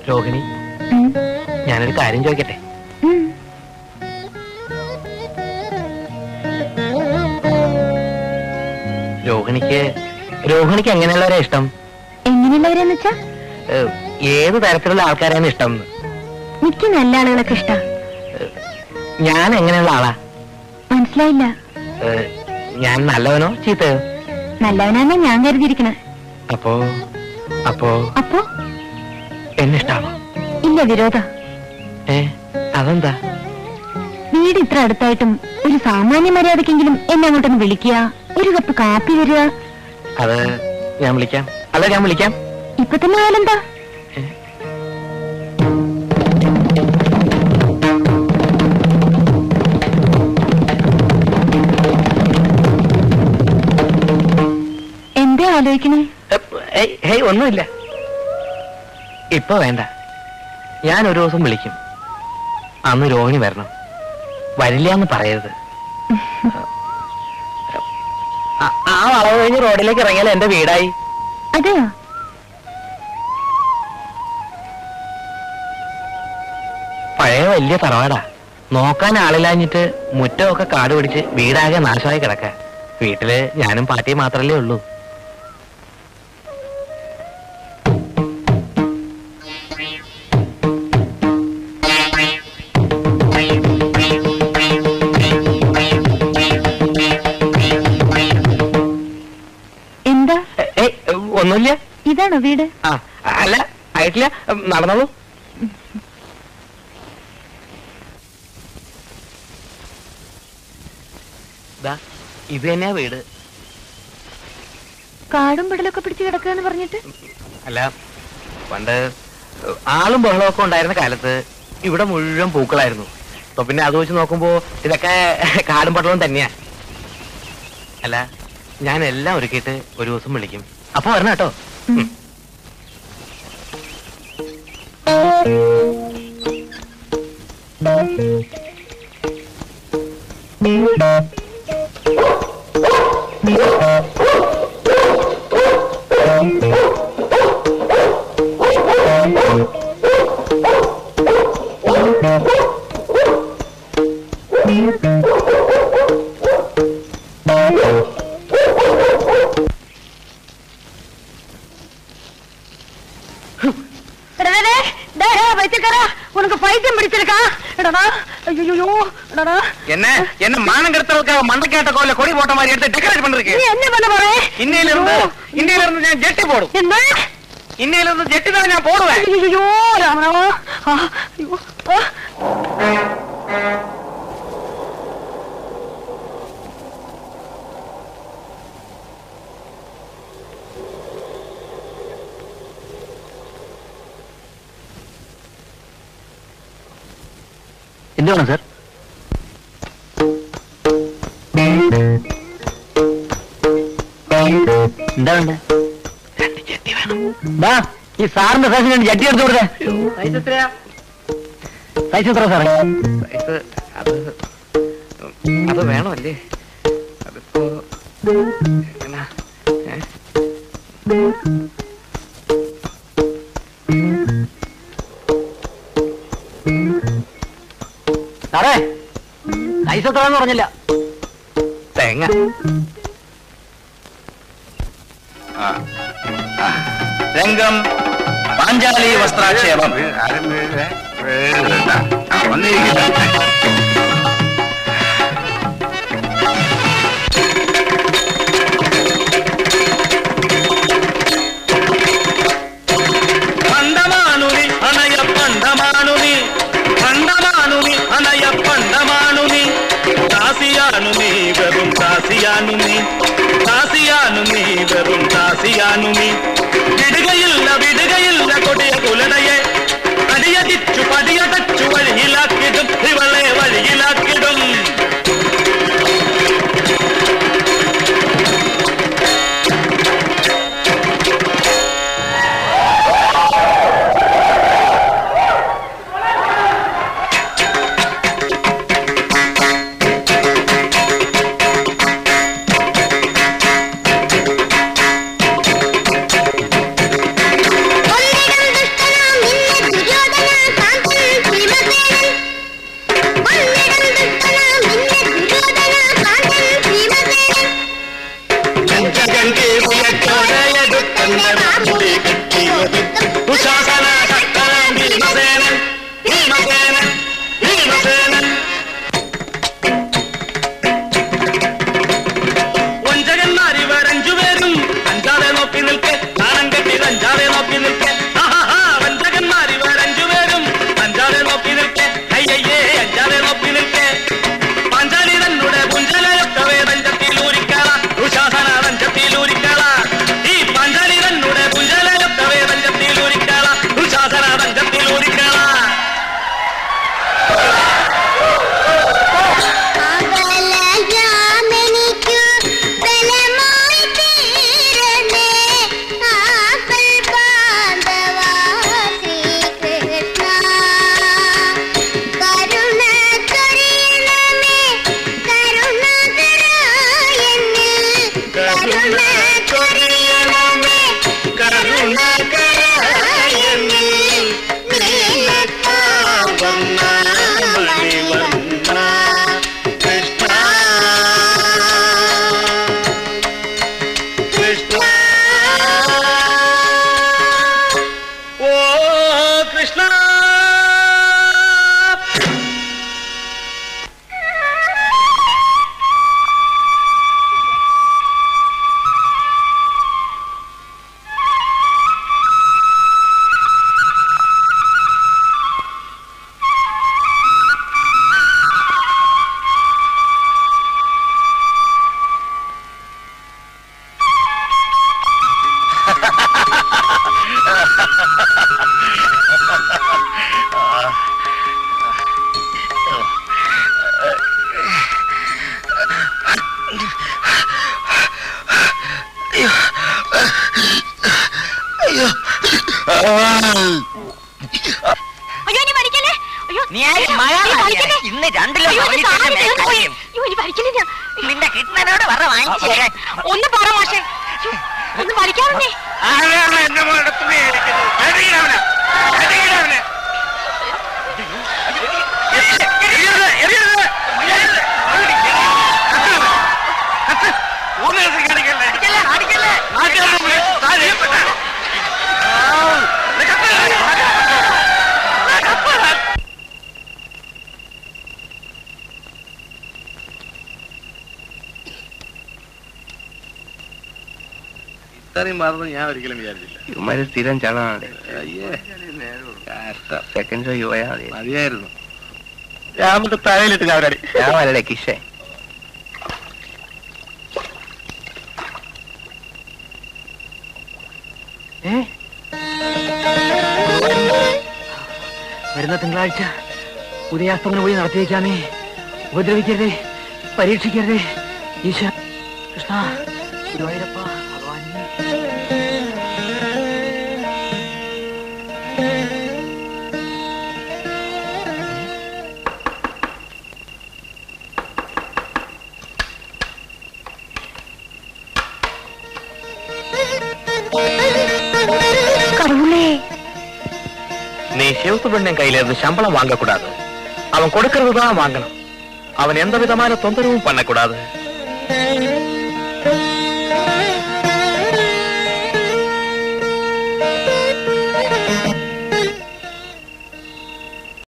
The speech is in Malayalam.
രോഹിണി ഉം, ഞാനൊരു കാര്യം ചോദിക്കട്ടെ ഉം. രോഹിണിക്ക് രോഹിണിക്ക് എങ്ങനെയുള്ളവരാ ഇഷ്ടം എങ്ങനെയുള്ളവരെന്ന് വെച്ചാ ഏഹ്, ഏത് തരത്തിലുള്ള ആൾക്കാരാണ് ഇഷ്ടം എന്ന്? എനിക്ക് നല്ല ആളുകളൊക്കെ ഇഷ്ടാ ഞാൻ എങ്ങനെയുള്ള ആളാ മനസ്സിലായില്ല ഏഹ്, ഞാൻ നല്ലവനോ ചീത്തയോ നല്ലവനാന്നാ ഞാൻ കരുതിയിരിക്കണ അപ്പോ അപ്പോ അപ്പോ എന്നെ ഇഷ്ടാണോ ഇല്ല വിരോധ ഏ അതെന്താ വീട് ഇത്ര അടുത്തായിട്ടും ഒരു സാമാന്യ മര്യാദക്കെങ്കിലും എന്നെ അങ്ങോട്ടൊന്ന് വിളിക്കുക ഒരു കപ്പ് കാപ്പി വരിക അത് ഞാൻ വിളിക്കാം അല്ല ഞാൻ വിളിക്കാം ഇപ്പൊ തന്നെ ആയാലെന്താ എന്താ ആലോചിക്കണേ എപ്പ്, ഏയ്, ഹേയ് ഒന്നുമില്ല ഇപ്പൊ വേണ്ട ഞാൻ ഒരു ദിവസം വിളിക്കും അന്ന് രോഹിണി വരണം വരില്ല എന്ന് പറയരുത് ആ- ആ വളവ് കഴിഞ്ഞ് റോഡിലേക്ക് ഇറങ്ങിയാൽ എന്റെ വീടായി അതെയോ പഴയ വലിയ തറവാടാ നോക്കാൻ ആളില്ലാഞ്ഞിട്ട് മുറ്റമൊക്കെ കാട് പിടിച്ച് വീടാകെ നാശമായി കിടക്ക വീട്ടില് ഞാനും പാട്ടിയും മാത്രല്ലേ ഉള്ളൂ എന്താ ഏ- ഏയ് ഒന്നുമില്ല ഇതാണോ വീട് ആ അല്ല ആയിട്ടില്ല നടന്നോളൂ ദാ, ഇത് തന്നെയാ വീട് കാടും പെടലൊക്കെ പിടിച്ച് കിടക്കുകയെന്ന് പറഞ്ഞിട്ട് അല്ല പണ്ട് ആളും ബഹളമൊക്കെ ഉണ്ടായിരുന്ന കാലത്ത് ഇവിടെ മുഴുവൻ പൂക്കളായിരുന്നു അപ്പൊ പിന്നെ അത് വെച്ച് നോക്കുമ്പോ ഇതൊക്കെ കാടും പട്ടണവും തന്നെയാ അല്ല ഞാൻ എല്ലാം ഒരുക്കിയിട്ട് ഒരു ദിവസം വിളിക്കും അപ്പൊ വരണം കേട്ടോ ഉം. உனக்கு பைத்தியம் பிடிச்சிருக்கா எடடா ஐயோ எடடா என்ன என்ன மானம் கெடுத்தவளுக்காக மண்டக்காட்ட கோயில கொடி போட்ட மாதிரி எடுத்து டெக்கரேட் நீ பண்ணிருக்கு என்ன பண்ண போற இன்னையில இருந்து இன்னையில இருந்து ഞാൻ ജെട്ടി പോടും என்ன இன்னையில இருந்து ജെട്ടി தான் ഞാൻ போடுவேன் ஐயோ ராமராமா ஆ, ஐயோ ஆ. എന്ത് വേണം സാർ എന്താ വേണ്ട രണ്ട് ജെട്ടി വേണം ദാ, ഈ സാറിന്റെ സൈസിന് രണ്ട് ജെട്ടി എടുത്തു കൊടുത്തേ സൈസ് എത്ര സാറേ സൈസ് അത് അത് വേണമല്ലേ അതിപ്പോ എങ്ങനാ? ഏ? സാറേ സൈസ് എത്രയാന്ന് പറഞ്ഞില്ല തേങ്ങ രംഗം പാഞ്ചാലി വസ്ത്രാക്ഷേപം పండమానుని అనయ పండమానుని పండమానుని అనయ పండమానుని దాసియానుని వెറും దాసియానుని దాസിയാനുനി വെറും ദാസിയാനുനി വിടുകയില്ല വിടുകയില്ല കൊടിയ കുലടയെ അടിയതിച്ചു പടിയടച്ചു വഴിയിലാക്കിടും ഇവളെ വഴിയിലാക്കിടും അയ്യോ ഇനി വലിക്കല്ലേ അയ്യോ നീ ആര് അയ്യോ, മഴ ഇനി നനഞ്ഞ? വലിക്കല്ലേ? ഇന്ന് രണ്ടിലും അയ്യോ, ഇനി ഉറങ്ങിയിട്ടല്ലേ സാധനം തീർന്നു പോയി. കാര്യം. അയ്യോ, ഇനി വലിക്കല്ലേ ഞാൻ നിന്റെ കിട്ടുന്നതിനോട് പറ വാങ്ങിച്ചു തരാൻ ഒന്ന് പറ മാഷേ അയ്യോ, ഒന്ന് വലിക്കാറുണ്ടേ ആരാണ് എന്റെ മോളുടെ തുണി അടിക്കുന്നത്? എറിയണവനെ. എറിയണവനെ. എറിയരുത്, എറിയരുത്. കത്ത്. ഊന്ന് കത്തി കാണിക്കല്ലേ. നാട്ടുകാരുടെ മുന്നിൽ താൻ ഏർപ്പെട്ട. ആവ്. ഇത് കത്ത്. കത്ത്. ഇത്രയും മറന്ന് ഞാൻ ഒരിക്കലും വിചാരിച്ചില്ല ഇവന്മാര് സ്ഥിരം ചളമാണ് അയ്യേ സെക്കൻഡ് ഷോ പോയാൽ മതി മതിയായിരുന്നു രാമന്റെ തലയിലിട്ട് ഞാൻ അവരടി ഞാൻ വരടെ കിഷേ ഏ? വരുന്ന തിങ്കളാഴ്ച ഉദയാസ്തമനം വഴി നടത്തിയേക്കാമേ ഉപദ്രവിക്കരുതേ പരീക്ഷിക്കരുതേ ഈശ്വര കൃഷ്ണ ഗുരുവായൂരപ്പ ഭഗവാനേ கடவுளே நீ சிவசுப்ரமணியன் கையில இருந்து சம்பளம் வாங்கக்கூடாது அவன் கொடுக்கறது தான் வாங்கணும் அவன் எந்த விதமான தொந்தரவும் பண்ணக்கூடாது